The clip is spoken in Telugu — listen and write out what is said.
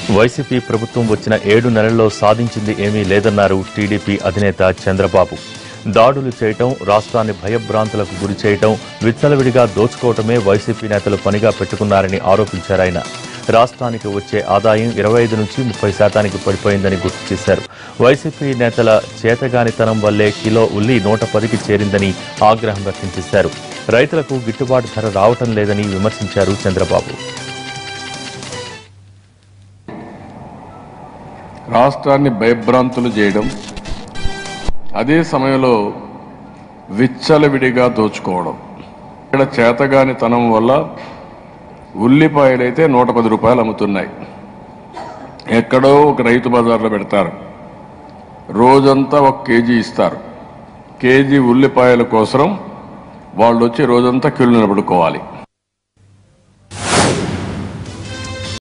వైసీపీ ప్రభుత్వం వచ్చిన ఏడు నెలల్లో సాధించింది ఏమీ లేదన్నారు టీడీపీ అధినేత చంద్రబాబు దాడులు చేయటం రాష్ట్రాన్ని భయభ్రాంతులకు గురి చేయటం విచ్చలవిడిగా దోచుకోవటమే వైసీపీ నేతలు పనిగా పెట్టుకున్నారని ఆరోపించారాయన రాష్ట్రానికి వచ్చే ఆదాయం ఇరవై ఐదు నుంచి ముప్పై శాతానికి పడిపోయిందని గుర్తు చేశారు వైసీపీ నేతల చేతగానితనం వల్లే కిలో ఉల్లి నూట పదికి చేరిందని ఆగ్రహం వ్యక్తం చేశారు రైతులకు గిట్టుబాటు ధర రావటం లేదని విమర్శించారు చంద్రబాబు రాష్ట్రాన్ని భయభ్రాంతులు చేయడం అదే సమయంలో విచ్చలవిడిగా దోచుకోవడం ఇక్కడ చేతగాని తనం వల్ల ఉల్లిపాయలైతే నూట పది రూపాయలు అమ్ముతున్నాయి ఎక్కడో ఒక రైతు బజార్లో పెడతారు రోజంతా ఒక కేజీ ఇస్తారు కేజీ ఉల్లిపాయల కోసం వాళ్ళు వచ్చి రోజంతా క్యూలు నిలబడుకోవాలి